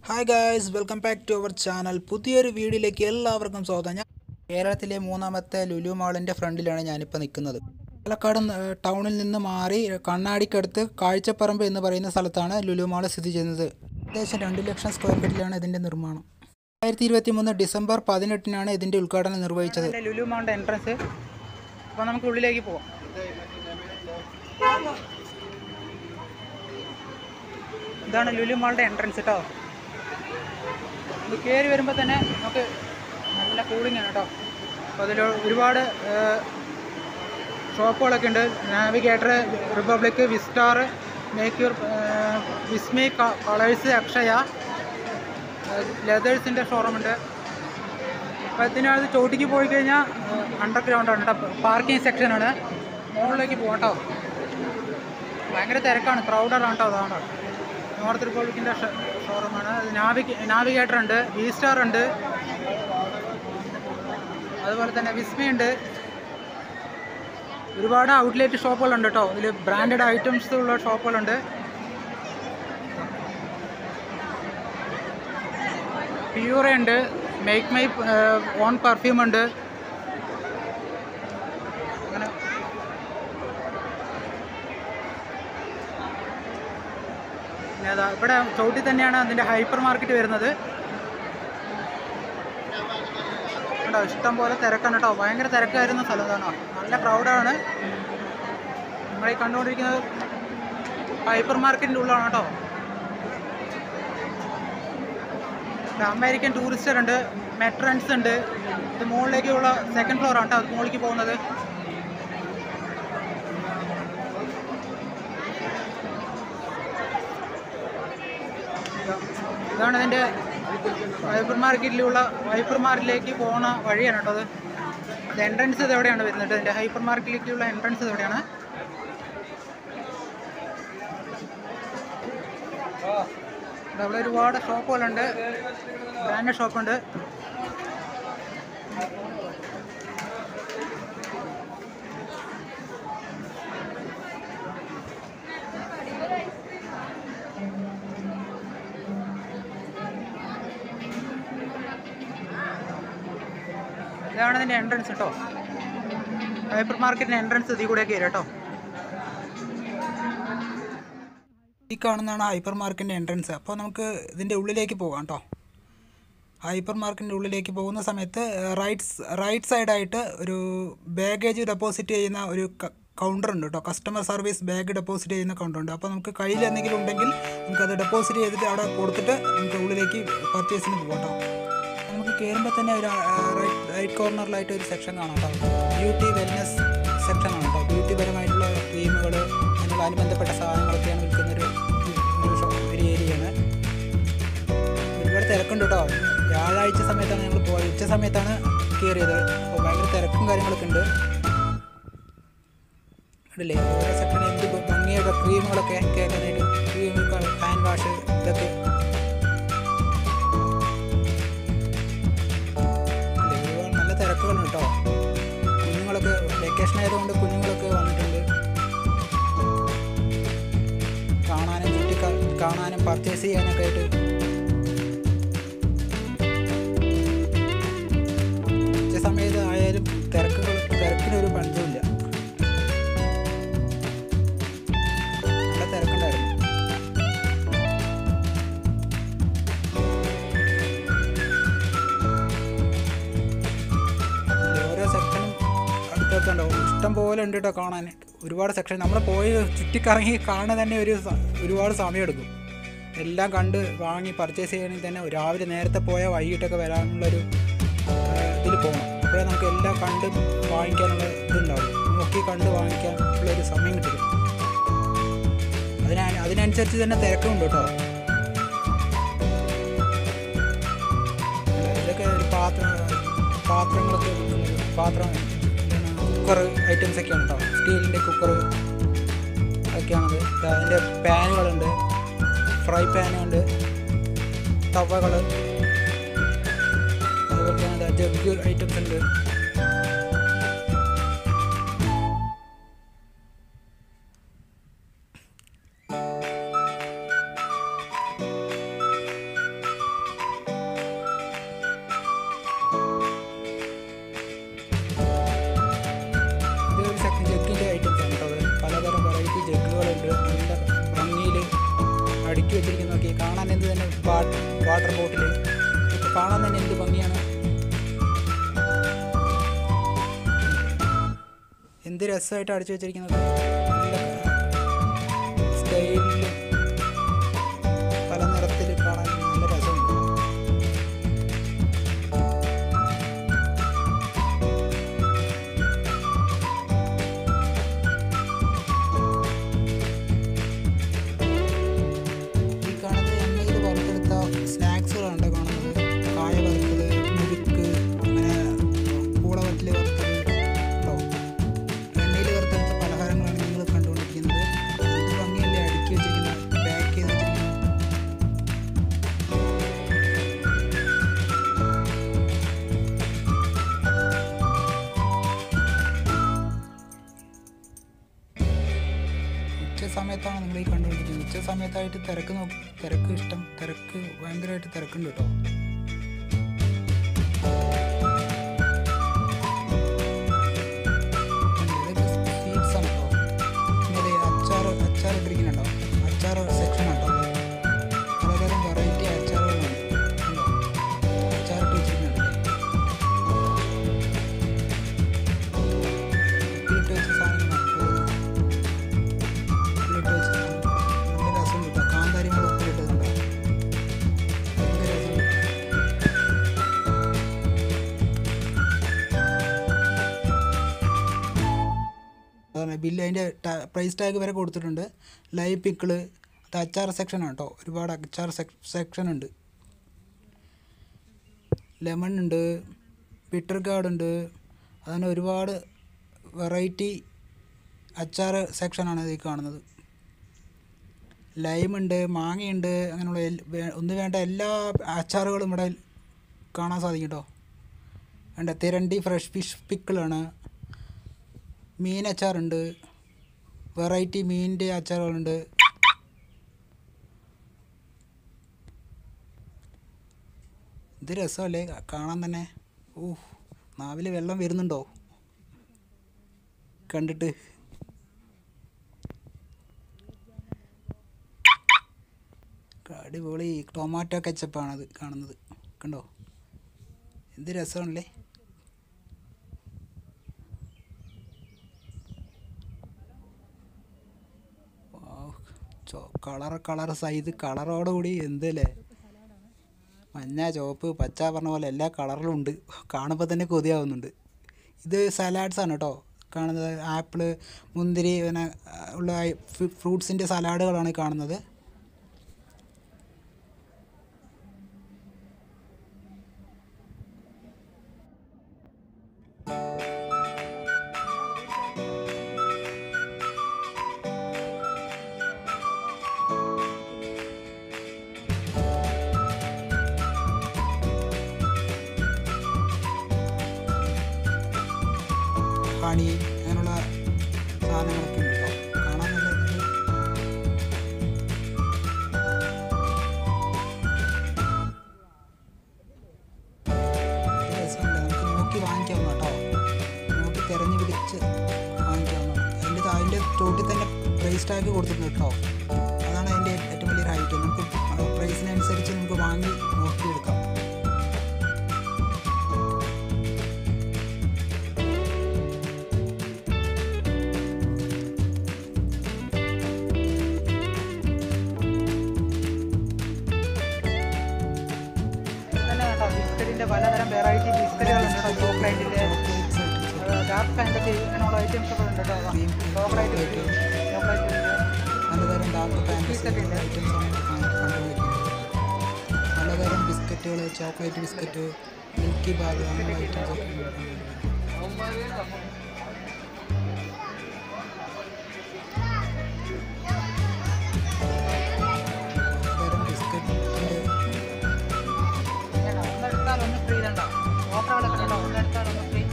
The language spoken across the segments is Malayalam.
Hi guys welcome back to our channel പുതിയൊരു വീഡിയോയിലേക്ക് എല്ലാവർക്കും സ്വാഗതം ഞാൻ കേരളത്തിലെ മൂന്നാമത്തെ ലുലു മാളിൻ്റെ ഫ്രണ്ടിലാണ് ഞാനിപ്പോൾ നിൽക്കുന്നത് പാലക്കാട് ന- ടൗണിൽ നിന്ന് മാറി കണ്ണാടിക്കടുത്ത് കാഴ്ചപ്പറമ്പ് എന്ന് പറയുന്ന സ്ഥലത്താണ് ലുലു മാൾ സ്ഥിതി ചെയ്യുന്നത് ഏകദേശം രണ്ട് ലക്ഷം സ്ക്വയർ ഫീറ്റിലാണ് ഇതിൻ്റെ നിർമ്മാണം രണ്ടായിരത്തി ഇരുപത്തി മൂന്ന് ഡിസംബർ പതിനെട്ടിനാണ് ഇതിൻ്റെ ഉദ്ഘാടനം നിർവഹിച്ചത് ലുലു മാളിൻ്റെ എൻട്രൻസ് അപ്പോൾ നമുക്ക് ഉള്ളിലേക്ക് പോവാം ഇതാണ് ലുലു മാളിൻ്റെ എൻട്രൻസ് കേട്ടോ ഇത് കയറി വരുമ്പോൾ തന്നെ നമുക്ക് നല്ല കൂളിംഗ് ആണ് കേട്ടോ അപ്പോൾ അതിൽ ഒരുപാട് ഷോപ്പുകളൊക്കെ ഉണ്ട് നാവിഗേറ്റർ റിപ്പബ്ലിക് വിസ്റ്റാർ മേക്യൂർ വിസ്മി കളേഴ്സ് അക്ഷയ ലെതേഴ്സിൻ്റെ ഷോറൂമുണ്ട് അപ്പോൾ ഇതിനകത്ത് ചോട്ടിക്ക് പോയി കഴിഞ്ഞാൽ അണ്ടർഗ്രൗണ്ടാണ് കേട്ടോ പാർക്കിംഗ് സെക്ഷനാണ് മുകളിലേക്ക് പോകാം കേട്ടോ ഭയങ്കര തിരക്കാണ് ക്രൗഡാണ് കേട്ടോ അതാണ് നോർത്ത് റിപ്പബ്ലിക്കിൻ്റെ ഷോറൂമാണ് നാവി നാവിഗേറ്റർ ഉണ്ട് വി സ്റ്റാർ ഉണ്ട് അതുപോലെ തന്നെ വിസ്മി ഉണ്ട് ഒരുപാട് ഔട്ട്ലെറ്റ് ഷോപ്പുകളുണ്ട് കേട്ടോ ഇതിൽ ബ്രാൻഡഡ് ഐറ്റംസ് ഉള്ള ഷോപ്പുകളുണ്ട് പ്യൂറ ഉണ്ട് മേക്ക് മൈ ഓൺ പെർഫ്യൂം ഉണ്ട് അങ്ങനെ പിന്നെ അതാ ഇവിടെ ചവിട്ടി തന്നെയാണ് അതിൻ്റെ ഹൈപ്പർ മാർക്കറ്റ് വരുന്നത് കണ്ടോ ഇഷ്ടം പോലെ തിരക്കാണ് കേട്ടോ ഭയങ്കര തിരക്കായിരുന്ന സ്ഥലം ഇതാണോ നല്ല ക്രൗഡാണ് നമ്മളീ കണ്ടുകൊണ്ടിരിക്കുന്നത് ഹൈപ്പർ മാർക്കറ്റിൻ്റെ ഉള്ളിലാണ് കേട്ടോ ഇവിടെ അമേരിക്കൻ ടൂറിസ്റ്റർ ഉണ്ട് മെട്രൻസ് ഉണ്ട് ഇത് മുകളിലേക്കുള്ള സെക്കൻഡ് ഫ്ലോർ ആണ് കേട്ടോ അത് മുകളിലേക്ക് പോകുന്നത് ഇതാണ് ഇതിൻ്റെ ഹൈപ്പർ മാർക്കറ്റിലുള്ള ഹൈപ്പർ മാർക്കറ്റിലേക്ക് പോകുന്ന വഴിയാണ് കേട്ടോ അത് ഇത് എൻട്രൻസ് ഇത് എവിടെയാണ് വരുന്നത് ഇതിൻ്റെ ഹൈപ്പർ മാർക്കറ്റിലേക്കുള്ള എൻട്രൻസ് ഇത് എവിടെയാണ് ഇവിടെ അവിടെ ഒരുപാട് ഷോപ്പുകളുണ്ട് ബ്രാൻഡ് ഷോപ്പുണ്ട് ഇതാണ് ഇതിൻ്റെ എൻട്രൻസ് കേട്ടോ ഹൈപ്പർ മാർക്കറ്റിൻ്റെ എൻട്രൻസ് ഇതിൽ കൂടെയൊക്കെ വരും കേട്ടോ ഈ കാണുന്നതാണ് ഹൈപ്പർ മാർക്കറ്റിൻ്റെ എൻട്രൻസ് അപ്പോൾ നമുക്ക് ഇതിൻ്റെ ഉള്ളിലേക്ക് പോകാം കേട്ടോ ഹൈപ്പർ മാർക്കറ്റിൻ്റെ ഉള്ളിലേക്ക് പോകുന്ന സമയത്ത് റൈറ്റ്സ് റൈറ്റ് സൈഡായിട്ട് ഒരു ബാഗേജ് ഡെപ്പോസിറ്റ് ചെയ്യുന്ന ഒരു കൗണ്ടർ ഉണ്ട് കേട്ടോ കസ്റ്റമർ സർവീസ് ബാഗ് ഡെപ്പോസിറ്റ് ചെയ്യുന്ന കൗണ്ടർ ഉണ്ട് അപ്പോൾ നമുക്ക് കയ്യിൽ എന്തെങ്കിലും ഉണ്ടെങ്കിൽ നമുക്കത് ഡെപ്പോസിറ്റ് ചെയ്തിട്ട് അവിടെ കൊടുത്തിട്ട് നമുക്ക് ഉള്ളിലേക്ക് പർച്ചേസിന് പോകാം കേട്ടോ നമുക്ക് കയറുമ്പോൾ തന്നെ ഒരു റൈറ്റ് റൈറ്റ് കോർണറിലായിട്ട് ഒരു സെക്ഷൻ കാണാം കേട്ടോ ബ്യൂട്ടി വെൽനെസ് സെക്ഷൻ ആണ് കേട്ടോ ബ്യൂട്ടി പരമായിട്ടുള്ള ക്രീമുകൾ അതിനുള്ള അനുബന്ധപ്പെട്ട സാധനങ്ങളൊക്കെയാണ് വിൽക്കുന്നൊരു ഒരു ഷോ- ഒരു ഏരിയയാണ് ഒരുപാട് തിരക്കുണ്ട് കേട്ടോ വ്യാഴാഴ്ച സമയത്താണ് ഞങ്ങൾ പോയത് ഉച്ച സമയത്താണ് കയറിയത് അപ്പോൾ ഭയങ്കര തിരക്കും കാര്യങ്ങളൊക്കെ ഉണ്ട് കണ്ടില്ലേ ഓരോ സെക്ഷനിൽ എന്ത് ഭ- ഭംഗിയുടെ ക്രീമുകളൊക്കെ കേൾക്കാനായിട്ട് ക്രീമുകൾ ഹാൻഡ് വാഷ് ഇതൊക്കെ അല്ലേ, ഒരുപാട് നല്ല തിരക്കുകളുണ്ട് കേട്ടോ കുഞ്ഞുങ്ങളൊക്കെ വെക്കേഷൻ ആയതുകൊണ്ട് കുഞ്ഞുങ്ങളൊക്കെ വന്നിട്ടുണ്ട് കാണാനും ചുറ്റി ക- കാണാനും പർച്ചേസ് ചെയ്യാനൊക്കെ ആയിട്ട് ഉച്ച സമയത്ത് ആയാലും തിരക്കുകൾ തിരക്കിനൊരു പഞ്ചമില്ല നല്ല തിരക്കുണ്ടായിരുന്നു ഓരോ സെക്ഷനും അടുത്തൊക്കെ ഉണ്ടാവും ഇഷ്ടം പോലെ ഉണ്ട് കേട്ടോ കാണാൻ ഒരുപാട് സെക്ഷൻ നമ്മൾ പോയി ചുറ്റിക്കറങ്ങി കാണാൻ തന്നെ ഒരു സ- ഒരുപാട് സമയമെടുക്കും എല്ലാം കണ്ട് വാങ്ങി പർച്ചേസ് ചെയ്യണമെങ്കിൽ തന്നെ രാവിലെ നേരത്തെ പോയാൽ വൈകിട്ടൊക്കെ വരാനുള്ളൊരു ഇതിൽ പോകണം അപ്പോഴേ നമുക്ക് എല്ലാം കണ്ട് വാങ്ങിക്കാനുള്ള ഇതുണ്ടാവും നോക്കി കണ്ട് വാങ്ങിക്കാൻ ഉള്ളൊരു സമയം കിട്ടില്ല അതിന അതിനനുസരിച്ച് തന്നെ തിരക്കുണ്ട് കേട്ടോ ഇതൊക്കെ ഒരു പാത്രം പാത്രങ്ങളൊക്കെ വിൽക്കുന്നൊരു പാത്രം കുക്കർ ഐറ്റംസ് ഒക്കെയാണ് കേട്ടോ സ്റ്റീലിൻ്റെ കുക്കർ ഒക്കെയാണത് ദാ അതിൻ്റെ പാനുകളുണ്ട് ഫ്രൈ പാനുണ്ട് തവകൾ അതുപോലെയാണ് ജഗ് ഐറ്റംസ് ഉണ്ട് കാണാൻ എന്ത് തന്നെ വാട്ടർ ബോട്ടിൽ ഇതൊക്കെ കാണാൻ തന്നെ എന്ത് ഭംഗിയാണ് എന്ത് രസമായിട്ട് അടിച്ചു വെച്ചിരിക്കുന്നത് സ്റ്റൈലിൽ പല നിറത്തിൽ കാണാൻ നല്ല രസമുണ്ട് ഈ കാണുന്നത് എണ്ണയിൽ വറുത്തെടുത്ത സ്നാക്സുകളാണ് കാണുന്നത് കായ വറുത്തത് മുരുക്ക് അങ്ങനെ പൂളവറ്റിൽ വറുത്തത് കേട്ടോ എണ്ണയിൽ വറുത്തെടുത്ത പലഹാരങ്ങളാണ് നിങ്ങൾ കണ്ടുകൊണ്ടിരിക്കുന്നത് എന്ത് ഭംഗിയല്ലേ അടുക്കി വെച്ചിരിക്കുന്നത് പാക്ക് ചെയ്ത് വെച്ചിരിക്കുന്നത് ഉച്ച സമയത്താണ് നിങ്ങൾ ഈ കണ്ടുകൊണ്ടിരിക്കുന്നത് ഉച്ച സമയത്തായിട്ട് തിരക്ക് നോക്കി തിരക്ക് ഇഷ്ടം തിരക്ക് ഭയങ്കരമായിട്ട് തിരക്കുണ്ട് കേട്ടോ ഇതൊക്കെ സ്വീറ്റ്സ് ആണ് കേട്ടോ ഇങ്ങനെ അച്ചാർ അച്ചാർ ഇട്ടിരിക്കുന്നുണ്ടോ അച്ചാർ സെക്ഷൻ ഉണ്ടോ പലതരം വെറൈറ്റി അച്ചാറുകളുണ്ട് ഉണ്ടോ അച്ചാർ ഇട്ട് വെച്ചിരിക്കുന്നുണ്ടല്ലേ ഉപ്പിലിട്ട് വെച്ച സാധനങ്ങളാണ് ഉപ്പിലിട്ട് വെച്ച സാധനം നല്ല രസമുണ്ട് കേട്ടോ കാന്താരി മുളക് ഉപ്പിലിട്ടതുണ്ടോ ഭയങ്കര രസമുണ്ട് അതാണ് ബില്ല് അതിൻ്റെ പ്രൈസ് ടാഗ് വരെ കൊടുത്തിട്ടുണ്ട് ലൈവ് പിക്കിള് അത് അച്ചാർ സെക്ഷനാണ് കേട്ടോ ഒരുപാട് അച്ചാർ സെക്ഷൻ ഉണ്ട് ലെമൺ ഉണ്ട് ബിറ്റർ ഗാർഡ് ഉണ്ട് അങ്ങനെ ഒരുപാട് വെറൈറ്റി അച്ചാർ സെക്ഷനാണ് ഇതിൽ കാണുന്നത് ലൈമുണ്ട് മാങ്ങയുണ്ട് അങ്ങനെയുള്ള എൽ- വേ- ഒന്ന് വേണ്ട എല്ലാ അച്ചാറുകളും ഇവിടെ കാണാൻ സാധിക്കും കേട്ടോ വേണ്ട തിരണ്ടി ഫ്രഷ് ഫിഷ് പിക്കിളാണ് മീൻ അച്ചാറുണ്ട് വെറൈറ്റി മീനിൻ്റെ അച്ചാറുകളുണ്ട് ഇത് രസമല്ലേ കാണാൻ തന്നെ ഓ നാവിൽ വെള്ളം വരുന്നുണ്ടോ കണ്ടിട്ട് അടിപൊളി ടൊമാറ്റോ കെച്ചപ്പാണത് കാണുന്നത് കണ്ടോ എന്ത് രസമാണല്ലേ കളർ കളർ സൈസ് കളറോടുകൂടി എന്തല്ലേ മഞ്ഞ ചുവപ്പ് പച്ച പറഞ്ഞ പോലെ എല്ലാ കളറിലും ഉണ്ട് കാണുമ്പോൾ തന്നെ കൊതിയാവുന്നുണ്ട് ഇത് സലാഡ്സ് ആണ് കേട്ടോ കാണുന്നത് ആപ്പിള് മുന്തിരി പിന്നെ ആ, ഉള്ള ഫ്രൂട്ട്സിൻ്റെ സലാഡുകളാണ് ഈ കാണുന്നത് ഹണി അങ്ങനെയുള്ള സാധനങ്ങളൊക്കെ ഉണ്ട് കേട്ടോ കാണാൻ നല്ല ഇത് ഇത് രസമുണ്ട് നമുക്ക് നോക്കി വാങ്ങിക്കാവുന്ന കേട്ടോ നോക്കി തിരഞ്ഞു പിടിച്ച് വാങ്ങിക്കാവുന്ന അതിൻ്റെ അതിൻ്റെ ചോട്ടിൽ തന്നെ പ്രൈസ് ടാഗ് കൊടുത്തിട്ടുണ്ട് കേട്ടോ അതാണ് അതിൻ്റെ ഏറ്റവും വലിയൊരു ഹൈറ്റ് നമുക്ക് പ്രൈസിനനുസരിച്ച് നമുക്ക് വാങ്ങി നോക്കിയെടുക്കാം തന്നെ കേട്ടോ ബിസ്ക്കറ്റിൻ്റെ പലതരം വെറൈറ്റി ബിസ്ക്കറ്റുകളുണ്ട് കേട്ടോ ചോക്ലേറ്റിൻ്റെ ഡാർക്ക് ഫാൻറ്റസി അങ്ങനെയുള്ള ഐറ്റംസ് ഒക്കെ ഉണ്ട് കേട്ടോ ചോക്ലേറ്റ് ചോക്ലേറ്റ് പലതരം ഡാർക്ക് ഫാൻറ്റസി ഒക്കെ ഉണ്ട്. ഐറ്റംസ് ആണ് കണ്ടുപിടിക്കുന്നത് പലതരം ബിസ്ക്കറ്റുകൾ ചോക്ലേറ്റ് ബിസ്ക്കറ്റ് മിൽക്കി ബാഗ് അങ്ങനെയുള്ള ഐറ്റംസ് ഒക്കെ ഉണ്ട് കണ്ടുപിടിക്കുന്നത് പലതരം ബിസ്ക്കറ്റിൻ്റെ ഒന്നെടുത്താൽ ഒന്ന് ഫ്രീ ഇതുണ്ടോ ഓഫറുകളൊക്കെ ഉണ്ടോ ഒന്നെടുത്താൽ ഒന്ന് ഫ്രീ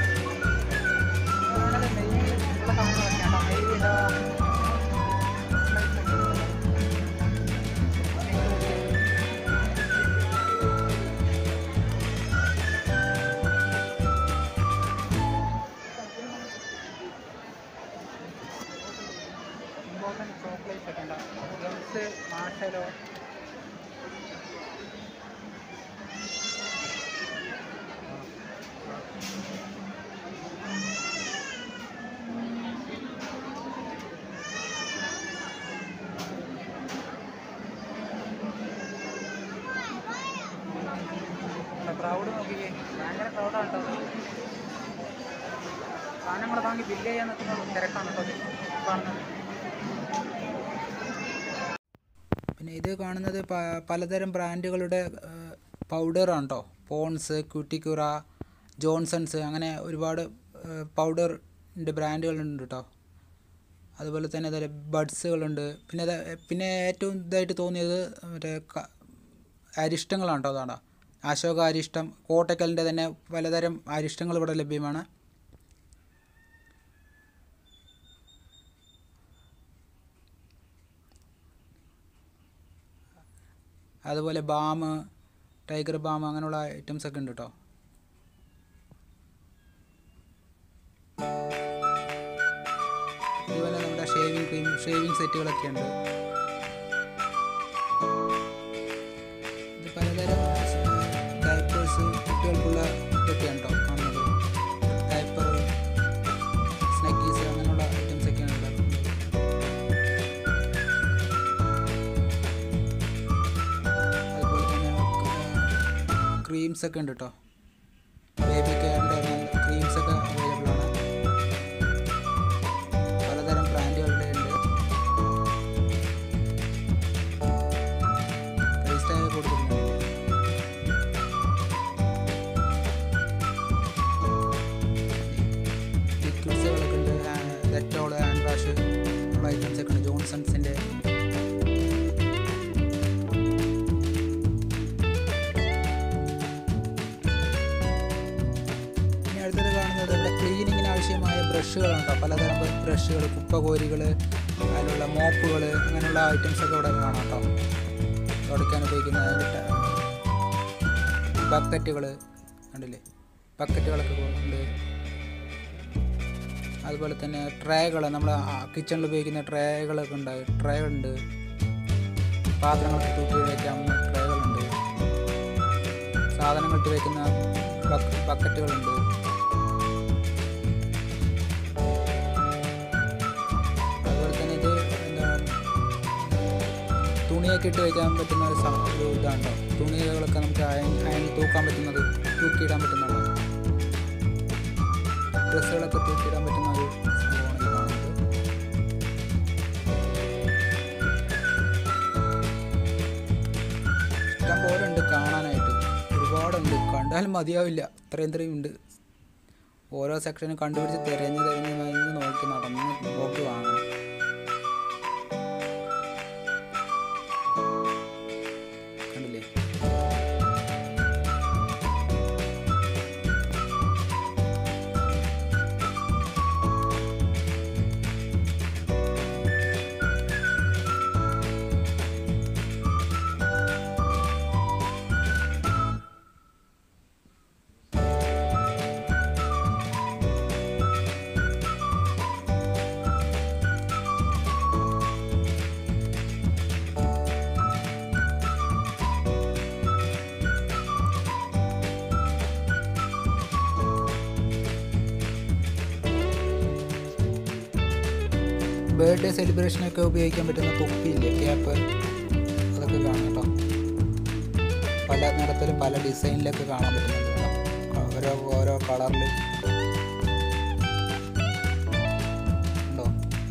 നെയ്യ് ഉള്ള സാധനങ്ങളൊക്കെ ഉണ്ടോ നെയ്യ് മാർഷലോ ക്രൗഡ് നോക്കിയേ ഭയങ്കര ക്രൗഡാണ് കേട്ടോ സാധനങ്ങൾ വാങ്ങി ബില്ല് ചെയ്യാൻ നിൽക്കുന്ന തിരക്കാണ് കേട്ടോ ഇത് കാണുന്നത് പിന്നെ ഇത് കാണുന്നത് പ- പലതരം ബ്രാൻഡുകളുടെ പൗഡറാണ് കേട്ടോ പോൺസ് ക്യൂട്ടിക്കുറ ജോൺസൺസ് അങ്ങനെ ഒരുപാട് പൗഡറിൻ്റെ ബ്രാൻഡുകളുണ്ട് കേട്ടോ അതുപോലെ തന്നെ അതേ ബഡ്സുകളുണ്ട് പിന്നെ അത് പിന്നെ ഏറ്റവും ഇതായിട്ട് തോന്നിയത് മറ്റേ ക- അരിഷ്ടങ്ങളാണ് കേട്ടോ അതാണ് അശോക അരിഷ്ടം കോട്ടക്കലിൻ്റെ തന്നെ പലതരം അരിഷ്ടങ്ങൾ ഇവിടെ ലഭ്യമാണ് അതുപോലെ ബാം ടൈഗർ ബാം അങ്ങനെയുള്ള ഐറ്റംസ് ഒക്കെ ഉണ്ട് കേട്ടോ അതുപോലെ നമ്മുടെ ഷേവിങ് ക്രീം ഷേവിങ് സെറ്റുകളൊക്കെ ഉണ്ട് ഇത് പലതരം ഡയപ്പേഴ്സ് കുട്ടികൾക്കുള്ള ഇതൊക്കെയാണ് കേട്ടോ കാണുന്നത് ഡയപ്പർ സ്നക്കീസ് അങ്ങനെയുള്ള ഐറ്റംസ് ഒക്കെയാണ് ഇവിടെ കാണുന്നത് അതുപോലെ തന്നെ ക്രീംസ് ഒക്കെ ഉണ്ട് കേട്ടോ ബേബി കെയറിൻ്റെ ക്രീംസ് ഒക്കെ അവൈലബിൾ ആണ് പലതരം ബ്രാൻഡുകളുടെ ഉണ്ട് പ്രൈസ് ടാഗ് കൊടുത്തിട്ടുണ്ട് ലിക്വിഡ്സുകളൊക്കെ ഉണ്ട് ഡെറ്റോൾ ഹാൻഡ് വാഷ് ഉള്ള ഐറ്റംസ് ഒക്കെ ഉണ്ട് ജോൺസൺസിൻ്റെ ഇനി അടുത്തത് കാണുന്നത് ഇവിടെ ക്ലീനിങ്ങിന് ആവശ്യമായ ബ്രഷുകളാണ് കേട്ടോ പലതരം ബ്രഷുകൾ കുപ്പകോരികൾ അതിലുള്ള മോപ്പുകൾ അങ്ങനെയുള്ള ഐറ്റംസ് ഒക്കെ ഇവിടെ കാണാം കേട്ടോ തുടയ്ക്കാൻ ഉപയോഗിക്കുന്ന ബക്കറ്റുകൾ കണ്ടില്ലേ ബക്കറ്റുകളൊക്കെ ഉണ്ട് അതുപോലെ തന്നെ ട്രേകൾ നമ്മൾ കിച്ചണിൽ ഉപയോഗിക്കുന്ന ട്രേകളൊക്കെ ഉണ്ട് ട്രേ ഉണ്ട് പാത്രങ്ങളൊക്കെ തൂക്കി വയ്ക്കാവുന്ന ട്രേകളുണ്ട് സാധനങ്ങൾ ഇട്ട് വയ്ക്കുന്ന ബക്ക- ബക്കറ്റുകളുണ്ട് അതുപോലെ തന്നെ ഇത് എന്താ തുണിയൊക്കെ ഇട്ട് വയ്ക്കാൻ പറ്റുന്ന ഒരു സ- ഒരു ഇതാണ്ടോ തുണികളൊക്കെ നമുക്ക് അയൺ അയണിൽ തൂക്കാൻ പറ്റുന്നത് തൂക്കിയിടാൻ പറ്റുന്നുണ്ടോ ഡ്രസ്സുകളൊക്കെ തൂക്കിയിടാൻ പറ്റുന്ന ഒരു സംഭവമാണ് ഈ കാണുന്നത് ഇഷ്ടം പോലെ ഉണ്ട് കാണാനായിട്ട് ഒരുപാടുണ്ട് കണ്ടാലും മതിയാവില്ല ഇത്രയും ഇത്രയും ഉണ്ട് ഓരോ സെക്ഷനും കണ്ടുപിടിച്ച് തിരഞ്ഞ് തിരഞ്ഞ് തിരഞ്ഞ് നോക്കി നടന്ന് നോക്കി വാങ്ങണം കണ്ടില്ലേ ബർത്ത്ഡേ സെലിബ്രേഷനൊക്കെ ഉപയോഗിക്കാൻ പറ്റുന്ന തൊപ്പിയില്ലേ ക്യാപ്പ് അതൊക്കെ കാണാം കേട്ടോ പല നിറത്തിലും പല ഡിസൈനിലൊക്കെ കാണാൻ പറ്റുന്നുണ്ട് കേട്ടോ ഓരോ ഓരോ കളറിൽ ഉണ്ടോ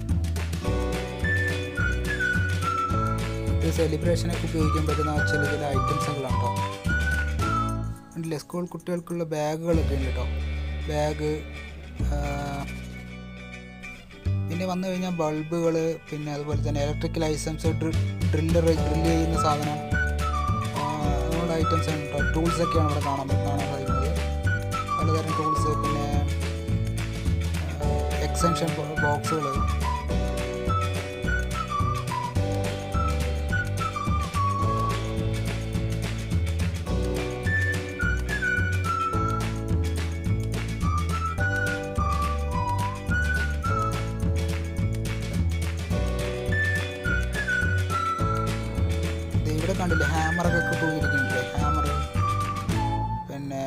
ഇത് സെലിബ്രേഷനൊക്കെ ഉപയോഗിക്കാൻ പറ്റുന്ന ചില ചില ഐറ്റംസുകളാണ് കേട്ടോ ഉണ്ടല്ലേ സ്കൂൾ കുട്ടികൾക്കുള്ള ബാഗുകളൊക്കെ ഉണ്ട് കേട്ടോ ബാഗ് പിന്നെ വന്നു കഴിഞ്ഞാൽ ബൾബുകൾ പിന്നെ അതുപോലെ തന്നെ ഇലക്ട്രിക്കൽ ഐറ്റംസ് ഡ്രില്ലർ ഡ്രില്ല് ചെയ്യുന്ന സാധനം ആ, അങ്ങനെയുള്ള ഐറ്റംസ് ആണ് കേട്ടോ ടൂൾസൊക്കെയാണ് ഇവിടെ കാണാൻ കാണാൻ സാധിക്കുന്നത് പലതരം ടൂൾസ് പിന്നെ എക്സ്റ്റൻഷൻ ബോക്സുകൾ കണ്ടില്ലേ ഹാമറൊക്കെ തൂങ്ങിയിരിക്കുന്നില്ലേ ഹാമർ പിന്നെ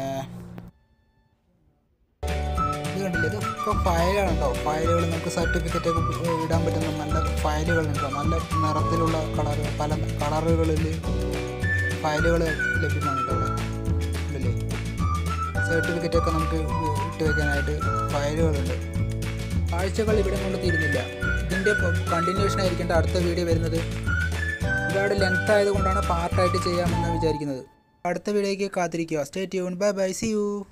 ഇത് കണ്ടില്ലേ ഇത് ഇപ്പോൾ ഫയലാണ് കേട്ടോ ഫയലുകൾ നമുക്ക് സർട്ടിഫിക്കറ്റ് ഒക്കെ ഇടാൻ പറ്റുന്ന നല്ല ഫയലുകൾ ഉണ്ടോ നല്ല നിറത്തിലുള്ള കളർ പല കളറുകളിൽ ഫയലുകൾ ലഭ്യമാണ് കേട്ടോ ഇവിടെ ഉണ്ടല്ലേ സർട്ടിഫിക്കറ്റ് ഒക്കെ നമുക്ക് ഇട്ട് വെക്കാനായിട്ട് ഫയലുകളുണ്ട് കാഴ്ചകൾ ഇവിടെ കൊണ്ട് തീരുന്നില്ല ഇതിൻ്റെ കണ്ടിന്യൂഷൻ ആയിരിക്കേണ്ട അടുത്ത വീഡിയോ വരുന്നത് ഒരുപാട് ലെങ്ത് ആയതുകൊണ്ടാണ് പാർട്ടായിട്ട് ചെയ്യാമെന്ന് വിചാരിക്കുന്നത് അടുത്ത വീഡിയോയ്ക്ക് കാത്തിരിക്കുക stay tune bye bye see U